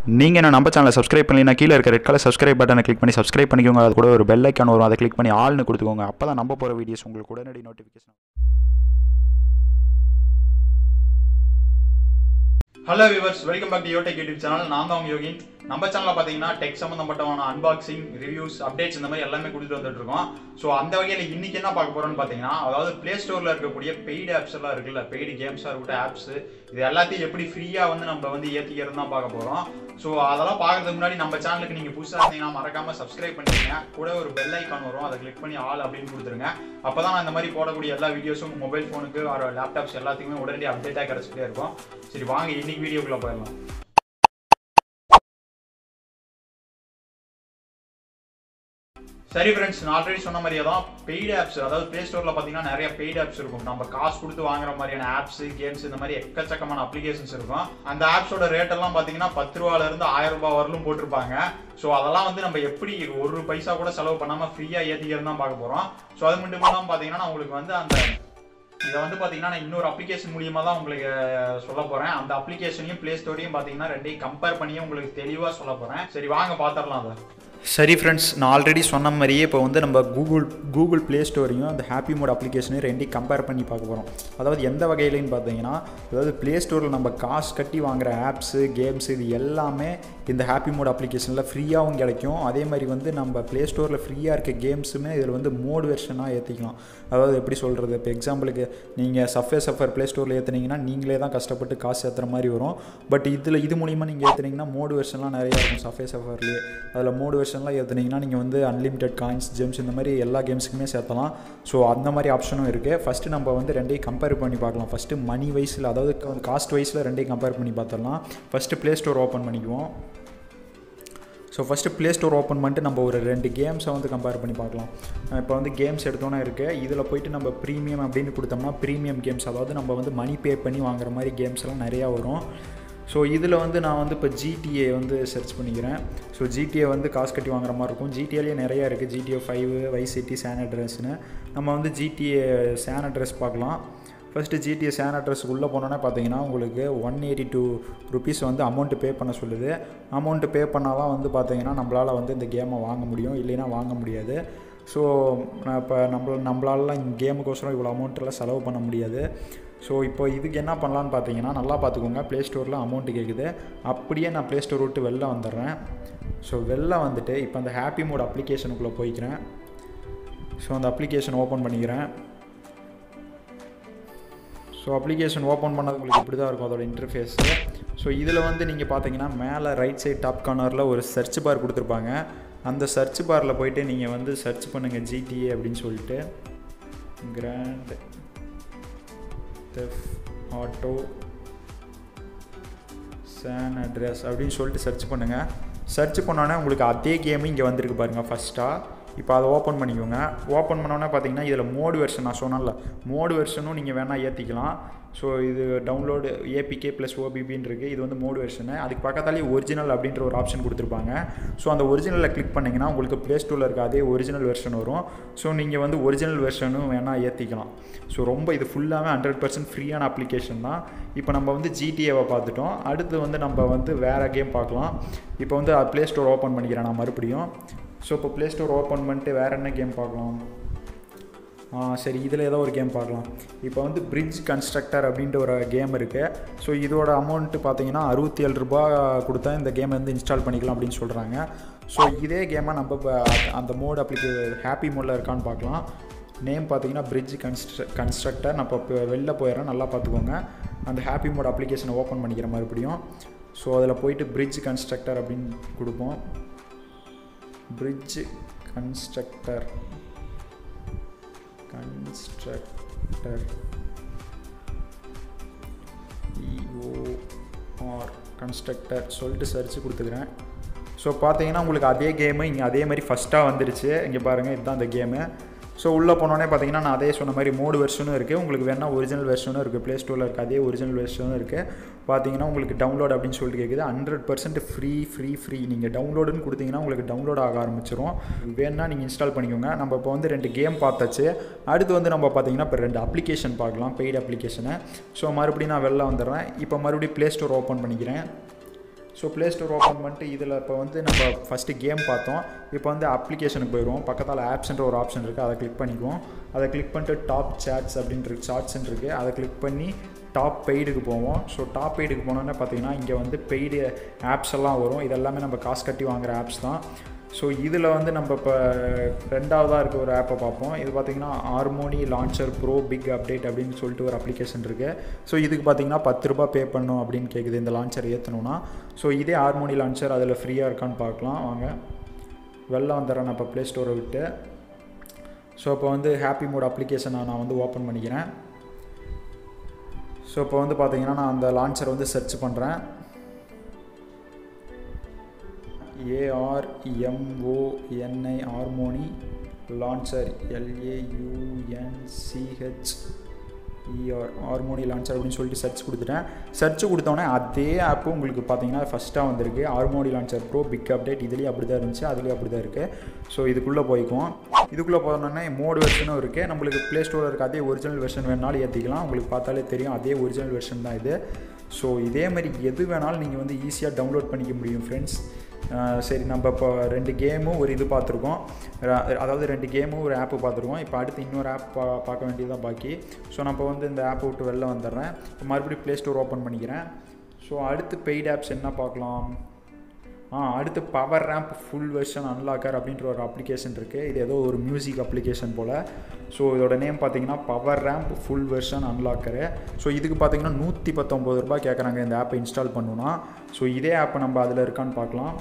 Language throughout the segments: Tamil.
நீங்கள் என்ன நம்ம சேனலை சப்ஸ்கிரைப் பண்ணலைன்னா கீழே இருக்க ரெட் கலர் சப்ஸ்கிரைப் பட்டனை கிளிக் பண்ணி சப்ஸ்கிரைப் பண்ணிக்கோங்க அது கூட ஒரு பெல் ஐக்கான் வரும் அதை கிளிக் பண்ணி ஆள்னு கொடுத்துக்கோங்க அப்போ தான் நம்ம போகிற வீடியோஸ் உங்களுக்கு உடனடி notification hello viewers welcome back to Yotech YouTube channel நான் தான் உங்க யோகின் நம்ம சேனல்ல பாத்தீங்கன்னா டெக் சம்பந்தப்பட்டமான அன்பாக்சிங் ரிவ்யூஸ் அப்டேட்ஸ் இந்த மாதிரி எல்லாமே கொடுத்துட்டு வந்துட்டு இருக்கோம் ஸோ அந்த வகையில் இன்னைக்கு என்ன பார்க்க போறோம்னு பாத்தீங்கன்னா அதாவது பிளே ஸ்டோர்ல இருக்கக்கூடிய பெய்டு ஆப்ஸ் எல்லாம் இருக்குல்ல பெய்டு கேம்ஸா இருக்கட்டும் ஆப்ஸ் இது எல்லாத்தையும் எப்படி ஃப்ரீயா வந்து நம்ம வந்து ஏத்திக்கிறது தான் பார்க்க போறோம் ஸோ அதெல்லாம் பார்க்கறதுக்கு முன்னாடி நம்ம சேனலுக்கு நீங்க புதுசா இருந்தீங்கன்னா மறக்காம சப்ஸ்கிரைப் பண்ணிக்கங்க கூட ஒரு பெல் ஐக்கான் வரும் அதை கிளிக் பண்ணி ஆல் அப்படின்னு கொடுத்துருங்க அப்பதான் நான் இந்த மாதிரி போடக்கூடிய எல்லா வீடியோஸும் மொபைல் ஃபோனுக்கு ஒரு லேப்டாப்ஸ் எல்லாத்துக்குமே உடனடி அப்டேட்டாக கிடைச்சிட்டே இருக்கும் சரி வாங்க இன்னைக்கு வீடியோக்குள்ள போயிடலாம் சரி ஃப்ரெண்ட்ஸ் நான் ஆல்ரெடி சொன்ன மாதிரியே தான் பெய்டு ஆப்ஸ் அதாவது ப்ளே ஸ்டோரில் பார்த்தீங்கன்னா நிறைய பெய்டு ஆப்ஸ் இருக்கும் நம்ம காசு கொடுத்து வாங்குற மாதிரியான ஆப்ஸ் கேம்ஸ் இந்த மாதிரி எக்கச்சக்கமான அப்ளிகேஷன்ஸ் இருக்கும் அந்த ஆப்ஸோட ரேட் எல்லாம் பார்த்தீங்கன்னா பத்து ரூபால இருந்து ஆயிரம் ரூபாய் வரலும் போட்டிருப்பாங்க ஸோ அதெல்லாம் வந்து நம்ம எப்படி ஒரு பைசா கூட செலவு பண்ணாமல் ஃப்ரீயாக ஏற்றிக்கிறது தான் பார்க்க போகிறோம் ஸோ அது மட்டும் இல்லாமல் பார்த்தீங்கன்னா நான் உங்களுக்கு வந்து அந்த இதை வந்து பார்த்தீங்கன்னா நான் இன்னொரு அப்ளிகேஷன் மூலியமாக தான் உங்களுக்கு சொல்ல போகிறேன் அந்த அப்ளிகேஷனையும் ப்ளே ஸ்டோரையும் பார்த்தீங்கன்னா ரெண்டையும் கம்பேர் பண்ணியே உங்களுக்கு தெளிவாக சொல்ல போகிறேன் சரி வாங்க பார்த்துடலாம் அதை சரி ஃப்ரெண்ட்ஸ் நான் ஆல்ரெடி சொன்ன மாதிரியே இப்போ வந்து நம்ம கூகுள் கூகுள் ப்ளே ஸ்டோரையும் அந்த ஹாப்பி மோட் அப்ளிகேஷனையும் ரெண்டையும் கம்பேர் பண்ணி பார்க்க போகிறோம் அதாவது எந்த வகையிலன்னு பார்த்தீங்கன்னா அதாவது ப்ளே ஸ்டோரில் நம்ம காசு கட்டி வாங்குற ஆப்ஸு கேம்ஸ் இது எல்லாமே இந்த ஹாப்பி மோட் அப்ளிகேஷனில் ஃப்ரீயாகவும் கிடைக்கும் அதே மாதிரி வந்து நம்ம ப்ளே ஸ்டோரில் ஃப்ரீயாக இருக்க கேம்ஸுமே இதில் வந்து மோட் வெர்ஷனாக ஏற்றிக்கலாம் அதாவது எப்படி சொல்கிறது இப்போ எக்ஸாம்பிளுக்கு நீங்கள் சஃபே சஃபர் ப்ளே ஸ்டோரில் ஏற்றுனீங்கன்னா நீங்களே தான் கஷ்டப்பட்டு காசு ஏற்றுற மாதிரி வரும் பட் இதில் இது மூலிமா நீங்கள் ஏற்றுனீங்கன்னா மோடு வெர்ஷன்லாம் நிறையா இருக்கும் சஃபே சஃபர்லேயே அதில் மோடு வெர்ஷன்லாம் ஏற்றுனீங்கன்னா நீங்கள் வந்து அன்லிமிட்டெட் காயின்ஸ் ஜெம்ஸ் இந்த மாதிரி எல்லா கேம்ஸுக்குமே சேர்த்தலாம் ஸோ அந்த மாதிரி ஆப்ஷனும் இருக்குது ஃபஸ்ட்டு நம்ம வந்து ரெண்டையும் கம்பேர் பண்ணி பார்க்கலாம் ஃபஸ்ட்டு மணி வைஸில் அதாவது காஸ்ட் வைஸில் ரெண்டையும் கம்பேர் பண்ணி பார்த்துடலாம் ஃபஸ்ட்டு ப்ளே ஸ்டோர் ஓப்பன் பண்ணிக்குவோம் so first play store open பண்ணிட்டு நம்ம ஒரு ரெண்டு கேம்ஸை வந்து கம்பேர் பண்ணி பார்க்கலாம் இப்போ வந்து கேம்ஸ் எடுத்தோன்னே இருக்குது இதில் போயிட்டு நம்ம ப்ரீமியம் அப்படின்னு கொடுத்தோம்னா ப்ரீமியம் கேம்ஸ் அதாவது நம்ம வந்து மணி பே பண்ணி வாங்குற மாதிரி கேம்ஸ் எல்லாம் நிறையா வரும் ஸோ இதில் வந்து நான் வந்து இப்போ ஜிடிஏ வந்து சர்ச் பண்ணிக்கிறேன் ஸோ ஜிடிஏ வந்து காசு கட்டி வாங்குற மாதிரி இருக்கும் ஜிடிஏலேயே நிறையா இருக்குது GTA five Vice City San அட்ரஸ்னு நம்ம வந்து ஜிடிஏ சேன் அட்ரஸ் பார்க்கலாம் ஃபஸ்ட்டு ஜிடிஎஸ் சேன் அட்ரஸ்க்கு உள்ளே போனோன்னே பார்த்தீங்கன்னா உங்களுக்கு ஒன் எயிட்டி டூ ருபீஸ் வந்து அமௌண்ட்டு பே பண்ண சொல்லுது அமௌண்ட்டு பே பண்ணால் தான் வந்து பார்த்தீங்கன்னா நம்மளால் வந்து இந்த கேமை வாங்க முடியும் இல்லைன்னா வாங்க முடியாது ஸோ இப்போ நம்மள நம்மளாலலாம் இந்த கேமுக்கோசரம் இவ்வளோ அமௌண்ட்டெல்லாம் செலவு பண்ண முடியாது ஸோ இப்போ இதுக்கு என்ன பண்ணலான்னு பார்த்தீங்கன்னா நல்லா பார்த்துக்கோங்க ப்ளே ஸ்டோரில் அமௌண்ட்டு கேட்குது அப்படியே நான் ப்ளே ஸ்டோர் விட்டு வெளில வந்துடுறேன் ஸோ வெளில வந்துட்டு இப்போ அந்த ஹாப்பி மோட் அப்ளிகேஷனுக்குள்ளே போய்க்கிறேன் ஸோ அந்த அப்ளிகேஷன் ஓப்பன் பண்ணிக்கிறேன் ஸோ அப்ளிகேஷன் ஓப்பன் பண்ணது உங்களுக்கு இப்படி தான் இருக்கும் அதோட இன்டர்ஃபேஸு ஸோ இதில் வந்து நீங்கள் பார்த்தீங்கன்னா மேலே ரைட் சைட் டாப் கார்னரில் ஒரு சர்ச் பார் கொடுத்துருப்பாங்க அந்த சர்ச் பாரில் போயிட்டு நீங்கள் வந்து சர்ச் பண்ணுங்கள் ஜிடிஏ அப்படின்னு சொல்லிட்டு grand theft auto San Andreas அப்படின்னு சொல்லிட்டு சர்ச் பண்ணுங்கள் சர்ச் பண்ணோன்னே உங்களுக்கு அதே கேமு இங்கே வந்திருக்கு பாருங்கள் ஃபஸ்ட்டாக இப்போ அதை ஓப்பன் பண்ணிக்கோங்க ஓப்பன் பண்ணோன்னே பார்த்தீங்கன்னா இதில் மோடு வெர்ஷன் நான் சொன்னேன்ல மோடு வெர்ஷனும் நீங்கள் வேணால் ஏற்றிக்கலாம் ஸோ இது டவுன்லோடு ஏபிகே ப்ளஸ் ஓபிபின்னு இருக்குது இது வந்து மோடு வெர்ஷனு அதுக்கு பக்கத்தாலே ஒரிஜினல் அப்படின்ற ஒரு ஆப்ஷன் கொடுத்துருப்பாங்க ஸோ அந்த ஒரிஜினலில் கிளிக் பண்ணிங்கன்னா உங்களுக்கு ப்ளே ஸ்டோரில் இருக்க அதே ஒரிஜினல் வெர்ஷன் வரும் ஸோ நீங்கள் வந்து ஒரிஜினல் வெர்ஷனும் வேணால் ஏற்றிக்கலாம் ஸோ ரொம்ப இது ஃபுல்லாகவே ஹண்ட்ரட் பர்சன்ட் ஃப்ரீயான அப்ளிகேஷன் தான் இப்போ நம்ம வந்து ஜிடிஏவை பார்த்துட்டோம் அடுத்து வந்து நம்ம வந்து வேறு கேம் பார்க்கலாம் இப்போ வந்து ப்ளே ஸ்டோர் ஓப்பன் பண்ணிக்கிறேன் நான் மறுபடியும் ஸோ இப்போ ப்ளே ஸ்டோர் ஓப்பன் பண்ணிட்டு வேறு என்ன கேம் பார்க்கலாம் சரி இதில் ஏதோ ஒரு கேம் பார்க்கலாம் இப்போ வந்து பிரிட்ஜ் கன்ஸ்ட்ரக்டர் அப்படின்ற ஒரு கேம் இருக்குது ஸோ இதோட அமௌண்ட்டு பார்த்தீங்கன்னா அறுபத்தி ஏழு ரூபா கொடுத்தா இந்த கேமை வந்து இன்ஸ்டால் பண்ணிக்கலாம் அப்படின்னு சொல்கிறாங்க ஸோ இதே கேமை நம்ம இப்போ அந்த மோட் அப்ளிகே ஹாப்பி மோடில் இருக்கான்னு பார்க்கலாம் நேம் பார்த்தீங்கன்னா பிரிட்ஜ் கன்ஸ்ட்ர கன்ஸ்ட்ரக்டர் நான் இப்போ வெளில போயிடுறேன் நல்லா பார்த்துக்கோங்க அந்த ஹாப்பி மோட் அப்ளிகேஷனை ஓப்பன் பண்ணிக்கிற மறுபடியும் ஸோ அதில் போயிட்டு பிரிட்ஜ் கன்ஸ்ட்ரக்டர் அப்படின்னு கொடுப்போம் bridge constructor constructor E O R constructor சொல்லிட்டு சர்ச் கொடுத்துக்கிறேன் ஸோ பார்த்தீங்கன்னா உங்களுக்கு அதே கேமு இங்கே அதே மாதிரி ஃபஸ்ட்டாக வந்துருச்சு இங்கே பாருங்கள் இதுதான் அந்த கேமு ஸோ உள்ளே போனோடனே பார்த்தீங்கன்னா நான் அதே சொன்ன மாதிரி மோடு வெர்ஷனும் இருக்குது உங்களுக்கு வேணால் ஒரிஜினல் வெர்ஷனும் இருக்குது ப்ளே ஸ்டோரில் இருக்குது அதே ஒரிஜினல் வெர்ஷனும் இருக்குது பார்த்தீங்கன்னா உங்களுக்கு டவுன்லோட் அப்படின்னு சொல்லிட்டு கேட்குது hundred percent free free free நீங்கள் டவுன்லோடுன்னு கொடுத்தீங்கன்னா உங்களுக்கு டவுன்லோட் ஆக ஆரம்பிச்சிரும் வேணால் நீங்கள் இன்ஸ்டால் பண்ணிக்கோங்க நம்ம இப்போ வந்து ரெண்டு கேம் பார்த்தாச்சு அடுத்து வந்து நம்ம பார்த்தீங்கன்னா இப்போ ரெண்டு அப்ளிகேஷன் பார்க்கலாம் பெய்டு அப்ளிகேஷனை ஸோ மறுபடியும் நான் வெளில வந்துடுறேன் இப்போ மறுபடியும் ப்ளே ஸ்டோர் ஓப்பன் பண்ணிக்கிறேன் ஸோ ப்ளே ஸ்டோர் ஓப்பன் பண்ணிட்டு இதில் இப்போ வந்து நம்ம ஃபஸ்ட்டு கேம் பார்த்தோம் இப்போ வந்து அப்ளிகேஷனுக்கு போயிடுவோம் பக்கத்தால் ஆப்ஸ்ன்ற ஒரு ஆப்ஷன் இருக்குது அதை கிளிக் பண்ணிக்குவோம் அதை கிளிக் பண்ணிட்டு டாப் சேட்ஸ் அப்படின்ட்டு சார்ட்ஸ்ன்னு இருக்குது அதை கிளிக் பண்ணி டாப் பெய்டுக்கு போவோம் ஸோ டாப் பெய்டுக்கு போனோன்னே பார்த்தீங்கன்னா இங்கே வந்து பெய்டு ஆப்ஸ் எல்லாம் வரும் இதெல்லாமே நம்ம காசு கட்டி வாங்குற ஆப்ஸ் தான் ஸோ இதில் வந்து நம்ம இப்போ ரெண்டாவதாக இருக்க ஒரு ஆப்பை பார்ப்போம் இது பார்த்திங்கன்னா Harmony launcher pro big update அப்படின்னு சொல்லிட்டு ஒரு அப்ளிகேஷன் இருக்குது ஸோ இதுக்கு பார்த்திங்கன்னா பத்து ரூபா பே பண்ணும் அப்படின்னு கேட்குது இந்த லான்ச்சர் ஏற்றணும்னா ஸோ இதே ஹார்மோனி லான்ச்சர் அதில் ஃப்ரீயாக இருக்கான்னு பார்க்கலாம் வாங்க வெளில வந்துடுறேன் நான் இப்போ ப்ளே ஸ்டோரை விட்டு ஸோ இப்போ வந்து ஹாப்பி மோட் அப்ளிகேஷனை நான் வந்து ஓப்பன் பண்ணிக்கிறேன் ஸோ இப்போ வந்து பார்த்தீங்கன்னா நான் அந்த லான்ச்சர் வந்து சர்ச் பண்ணுறேன் A R M O N I Harmony launcher L A U N C H E R Harmony launcher அப்படின்னு சொல்லிட்டு சர்ச் கொடுத்துட்டேன் சர்ச் கொடுத்தோன்னே அதே ஆப்பு உங்களுக்கு பார்த்தீங்கன்னா ஃபஸ்ட்டாக வந்திருக்கு Harmony launcher pro big update இதுலேயும் அப்படி தான் இருந்துச்சு அதுலேயும் அப்படி தான் இருக்குது ஸோ இதுக்குள்ளே போய்க்குவோம் இதுக்குள்ளே போனோன்னே மோடு வெர்ஷனும் இருக்குது நம்மளுக்கு ப்ளே ஸ்டோரில் இருக்க அதே ஒரிஜினல் வெர்ஷன் வேணாலும் ஏற்றிக்கலாம் உங்களுக்கு பார்த்தாலே தெரியும் அதே ஒரிஜினல் வெர்ஷன் தான் இது ஸோ இதே மாதிரி எது வேணாலும் நீங்கள் வந்து ஈஸியாக டவுன்லோட் பண்ணிக்க முடியும் ஃப்ரெண்ட்ஸ் சரி நம்ம இப்போ ரெண்டு கேமும் ஒரு இது பார்த்துருக்கோம் அதாவது ரெண்டு கேமும் ஒரு ஆப்பு பார்த்துருக்கோம் இப்போ அடுத்து இன்னொரு ஆப் பா பார்க்க வேண்டியதுதான் பாக்கி ஸோ நம்ம வந்து இந்த ஆப்பை விட்டு வெளில வந்துடுறேன் இப்போ மறுபடியும் ப்ளே ஸ்டோர் ஓப்பன் பண்ணிக்கிறேன் ஸோ அடுத்து பெய்ட் ஆப்ஸ் என்ன பார்க்கலாம் ஆ அடுத்து Poweramp full version unlocker அப்படின்ற ஒரு அப்ளிகேஷன் இருக்குது இது ஏதோ ஒரு மியூசிக் அப்ளிகேஷன் போல் ஸோ இதோட நேம் பார்த்தீங்கன்னா Poweramp full version unlocker so இதுக்கு பார்த்தீங்கன்னா நூற்றி பத்தொம்பது ரூபாய் கேட்குறாங்க இந்த ஆப்பை இன்ஸ்டால் பண்ணணும்னா ஸோ இதே ஆப்பை நம்ம அதில் இருக்கான்னு பார்க்கலாம்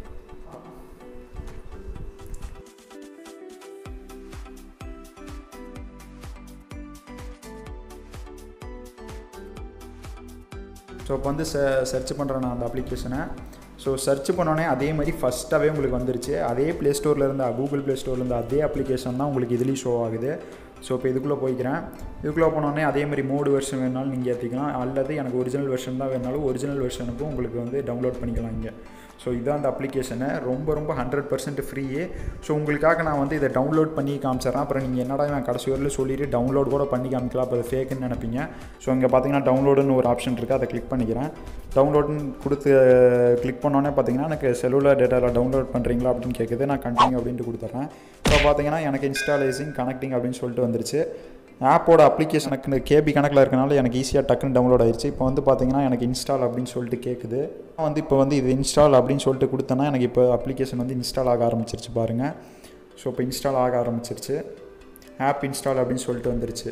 ஸோ இப்போ வந்து ச சர்ச் பண்ணுறேன் நான் அந்த அப்ளிகேஷனை ஸோ சர்ச் பண்ணோன்னே அதே மாதிரி ஃபஸ்ட்டாகவே உங்களுக்கு வந்துருச்சு அதே ப்ளே ஸ்டோரில் இருந்த கூகுள் ப்ளே ஸ்டோரில் இருந்த அதே அப்ளிகேஷன் தான் உங்களுக்கு இதுலேயும் ஷோ ஆகுது ஸோ இப்போ இதுக்குள்ளே போய்க்கிறேன் இதுக்குள்ளே போனோடனே அதே மாதிரி மோடு வெர்ஷன் வேணாலும் நீங்கள் ஏற்றிக்கலாம் அல்லது எனக்கு ஒரிஜினல் வெர்ஷன் தான் வேணாலும் ஒரிஜினல் வெர்ஷனுக்கும் உங்களுக்கு வந்து டவுன்லோட் பண்ணிக்கலாம் இங்கே ஸோ இதான் அந்த அப்ளிகேஷனை ரொம்ப ரொம்ப ஹண்ட்ரட் பர்சன்ட் ஃப்ரீ ஸோ உங்களுக்காக நான் வந்து இதை டவுன்லோட் பண்ணி காமிச்சிடறேன் அப்புறம் நீங்கள் என்னடா நான் கடைசி வரல சொல்லிட்டு டவுன்லோட் கூட பண்ணி காமிக்கலாம் அப்போ அது ஃபேக்குன்னு நினைப்பீங்க ஸோ இங்கே பார்த்தீங்கன்னா டவுன்லோடுன்னு ஒரு ஆப்ஷன் இருக்குது அதை கிளிக் பண்ணிக்கிறேன் டவுன்லோடுன்னு கொடுத்து கிளிக் பண்ணோன்னே பார்த்தீங்கன்னா எனக்கு செல்லுலர் டேட்டாவில் டவுன்லோட் பண்ணுறீங்களா அப்படின்னு கேட்குது நான் கண்டினியூ அப்படின்ட்டு கொடுத்துட்றேன் இப்போ பார்த்தீங்கன்னா எனக்கு இன்ஸ்டாலேசிங் கனெக்டிங் அப்படின்னு சொல்லிட்டு வந்துருச்சு ஆப்போட அப்ளிகேஷனுக்கு கேபி கணக்கில் இருக்கனால எனக்கு ஈஸியாக டக்குன்னு டவுன்லோட் ஆயிடுச்சு இப்போ வந்து பார்த்தீங்கன்னா எனக்கு இன்ஸ்டால் அப்படின்னு சொல்லிட்டு கேட்குது நான் வந்து இப்போ வந்து இது இன்ஸ்டால் அப்படின்னு சொல்லிட்டு கொடுத்தேன்னா எனக்கு இப்போ அப்ளிகேஷன் வந்து இன்ஸ்டால் ஆக ஆரம்பிச்சிருச்சு பாருங்கள் ஸோ இப்போ இன்ஸ்டால் ஆக ஆரம்பிச்சிருச்சு ஆப் இன்ஸ்டால் அப்படின்னு சொல்லிட்டு வந்துருச்சு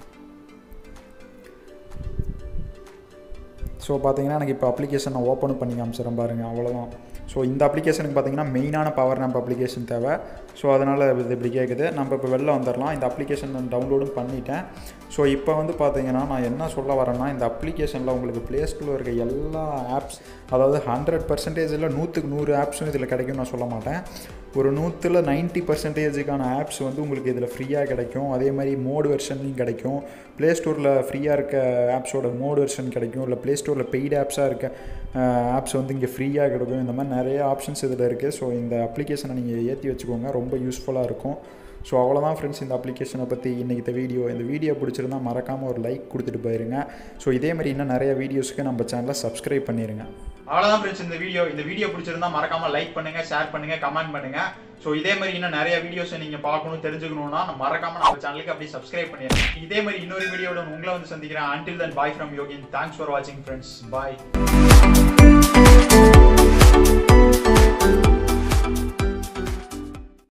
ஸோ பார்த்தீங்கன்னா எனக்கு இப்போ அப்ளிகேஷன் நான் ஓப்பன் பண்ணி காமிச்சிடறேன் பாருங்கள் அவ்வளோதான் ஸோ இந்த அப்ளிகேஷனுக்கு பார்த்தீங்கன்னா மெயினான பவர் நம்ப் அப்ளிகேஷன் தேவை ஸோ அதனால் இது இப்படி கேட்குது நம்ம இப்போ வெளில வந்துடலாம் இந்த அப்ளிகேஷன் நான் டவுன்லோடும் பண்ணிட்டேன் ஸோ இப்போ வந்து பார்த்தீங்கன்னா நான் என்ன சொல்ல வரேன்னா இந்த அப்ளிகேஷனில் உங்களுக்கு ப்ளே ஸ்டோரில் இருக்க எல்லா ஆப்ஸ் அதாவது ஹண்ட்ரட் பர்சன்டேஜில் நூற்றுக்கு நூறு ஆப்ஸும் இதில் கிடைக்கும்னு நான் சொல்ல மாட்டேன் ஒரு நூற்றில் நைன்ட்டி பர்சன்டேஜுக்கான ஆப்ஸ் வந்து உங்களுக்கு இதில் ஃப்ரீயாக கிடைக்கும் அதே மாதிரி மோடு வெர்ஷன்லையும் கிடைக்கும் ப்ளே ஸ்டோரில் ஃப்ரீயாக இருக்க ஆப்ஸோட மோடு வெர்ஷன் கிடைக்கும் இல்லை ப்ளே ஸ்டோரில் பெய்டு ஆப்ஸாக இருக்க ஆப்ஸ் வந்து இங்கே ஃப்ரீயாக கிடைக்கும் இந்த மாதிரி நிறைய ஆப்ஷன்ஸ் இதில் இருக்குது ஸோ இந்த அப்ளிகேஷனை நீங்கள் ஏற்றி வச்சுக்கோங்க ரொம்ப யூஸ்ஃபுல்லாக இருக்கும் ஸோ அவ்வளோதான் ஃப்ரெண்ட்ஸ் இந்த அப்ளிகேஷனை பற்றி இன்றைக்கி இந்த வீடியோ இந்த வீடியோ பிடிச்சிருந்தா மறக்காமல் ஒரு லைக் கொடுத்துட்டு போயிருங்க ஸோ இதே மாதிரி இன்னும் நிறைய வீடியோஸ்க்கு நம்ம சேனலை சப்ஸ்கிரைப் பண்ணிடுங்க அவ்வளோதான் ஃப்ரெண்ட்ஸ் இந்த வீடியோ இந்த வீடியோ பிடிச்சிருந்தா மறக்காம லைக் பண்ணுங்க ஷேர் பண்ணுங்க கமெண்ட் பண்ணுங்க ஸோ இதே மாதிரி இன்னும் நிறைய வீடியோஸ் நீங்க பார்க்கணும் தெரிஞ்சுக்கணும்னா மறக்காம நம்ம சேனலுக்கு அப்படியே சப்ஸ்கிரைப் பண்ணிடுங்க இதே மாதிரி இன்னொரு வீடியோட உங்களை வந்து சந்திக்கிறேன் until then bye from Yogin thanks for வாட்சிங் ஃப்ரெண்ட்ஸ் பாய்